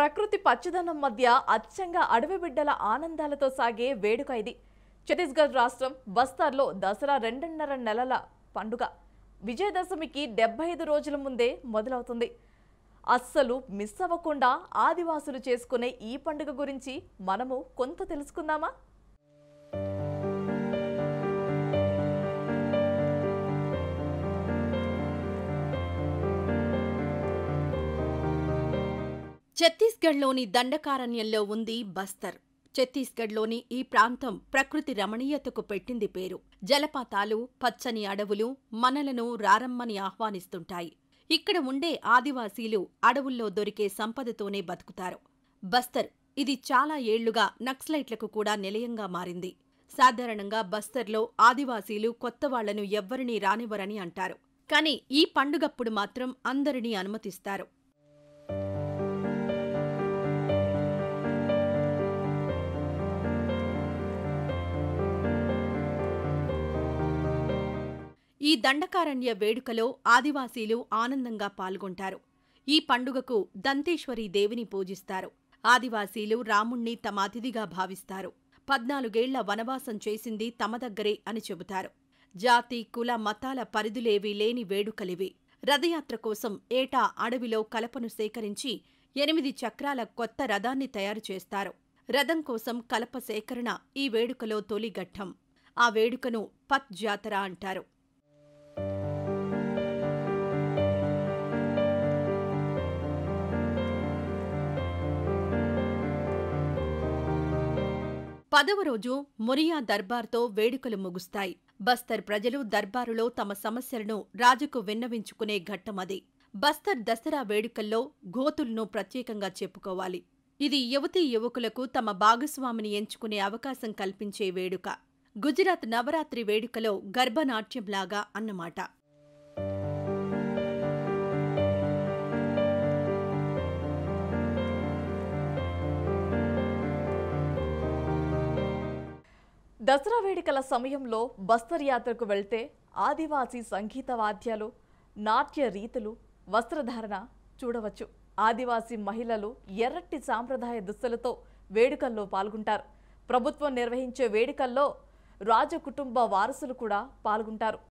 ప్రకృతి పచ్చదనం మధ్య అచ్చంగా అడవి బిడ్డల ఆనందాలతో సాగే వేడుక ఇది ఛత్తీస్గఢ్ రాష్ట్రం బస్తార్లో దసరా రెండున్నర నెలల పండుగ విజయదశమికి డెబ్బై ఐదు రోజుల ముందే మొదలవుతుంది అస్సలు మిస్ అవ్వకుండా ఆదివాసులు చేసుకునే ఈ పండుగ గురించి మనము కొంత తెలుసుకుందామా ఛత్తీస్గఢ్లోని దండకారణ్యంలో ఉంది బస్తర్ ఛత్తీస్గఢ్లోని ఈ ప్రాంతం ప్రకృతి రమణీయతకు పెట్టింది పేరు జలపాతాలు పచ్చని అడవులు మనలను రారమ్మని ఆహ్వానిస్తుంటాయి ఇక్కడ ఉండే ఆదివాసీలు అడవుల్లో దొరికే సంపదతోనే బతుకుతారు బస్తర్ ఇది చాలా ఏళ్లుగా నక్సలైట్లకు కూడా నిలయంగా మారింది సాధారణంగా బస్తర్లో ఆదివాసీలు కొత్త వాళ్లను ఎవ్వరినీ రానివ్వరని అంటారు కానీ ఈ పండుగప్పుడు మాత్రం అందరినీ అనుమతిస్తారు ఈ దండకారణ్య వేడుకలో ఆదివాసీలు ఆనందంగా పాల్గొంటారు ఈ పండుగకు దంతేశ్వరి దేవిని పూజిస్తారు ఆదివాసీలు రాముణ్ణి తమ అతిథిగా భావిస్తారు పద్నాలుగేళ్ల వనవాసం చేసింది తమ దగ్గరే అని చెబుతారు జాతి కుల మతాల పరిధులేవీ లేని వేడుకలివి రథయాత్ర కోసం ఏటా అడవిలో కలపను సేకరించి ఎనిమిది చక్రాల కొత్త రథాన్ని తయారు చేస్తారు రథం కోసం కలప సేకరణ ఈ వేడుకలో తొలి ఘట్టం ఆ వేడుకను పత్ జాతర అంటారు పదవ రోజు మొరియా దర్బార్తో వేడుకలు ముగుస్తాయి బస్తర్ ప్రజలు దర్బారులో తమ సమస్యలను రాజుకు విన్నవించుకునే ఘట్టమది బస్తర్ దసరా వేడుకల్లో గోతులను ప్రత్యేకంగా చెప్పుకోవాలి ఇది యువతీ యువకులకు తమ భాగస్వామిని ఎంచుకునే అవకాశం కల్పించే వేడుక గుజరాత్ నవరాత్రి వేడుకలో గర్భనాట్యంలాగా అన్నమాట దసరా వేడుకల సమయంలో బస్తర్ యాత్రకు వెళ్తే ఆదివాసీ సంగీత వాద్యాలు నాట్య రీతులు వస్త్రధారణ చూడవచ్చు ఆదివాసీ మహిళలు ఎర్రటి సాంప్రదాయ దుస్తులతో వేడుకల్లో పాల్గొంటారు ప్రభుత్వం నిర్వహించే వేడుకల్లో రాజ కుటుంబ వారసులు కూడా పాల్గొంటారు